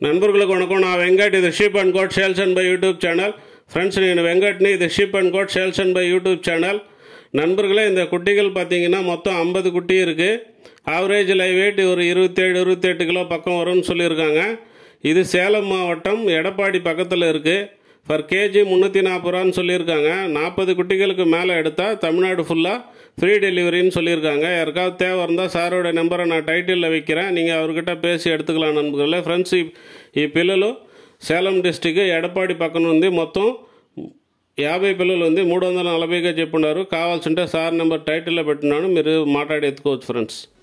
నన్బుర్గులకు వణకం నా వెంకట్ ఇది sheep and goat sales and buy YouTube channel friends నేను வெங்கட்னி இது sheep and goat sales and buy YouTube channel நண்பர்களே இந்த குட்டிகள் பார்த்தீங்கன்னா மொத்தம் ஐம்பது குட்டி இருக்குது ஆவரேஜ் லைவ் வெயிட் ஒரு இருபத்தேழு இருபத்தெட்டு கிலோ பக்கம் வரும்னு சொல்லியிருக்காங்க இது சேலம் மாவட்டம் எடப்பாடி பக்கத்தில் இருக்குது பர் கேஜி முந்நூற்றி நாற்பது ரூபான்னு சொல்லியிருக்காங்க நாற்பது குட்டிகளுக்கு மேலே எடுத்தால் தமிழ்நாடு ஃபுல்லாக ஃப்ரீ டெலிவரின்னு சொல்லியிருக்காங்க யாருக்காவது தேவை இருந்தால் சாரோட நம்பரை நான் டைட்டிலில் வைக்கிறேன் நீங்கள் அவர்கிட்ட பேசி எடுத்துக்கலாம் నన్బుగలే ఫ్రెండ్స్ ఈ ఈ పిల్లలు సేలం డిస్టిక్ ఎడపాడి పక్కన ఉంది మొత్తం యాభై పిల్లలు ఉంది మూడు వందల నలభైగా చెప్పున్నారు కావాల్సింటే సార్ నెంబర్ టైటిల్లో పెట్టున్నాను మీరు మాట్లాడి ఎత్తుకోవచ్చు ఫ్రెండ్స్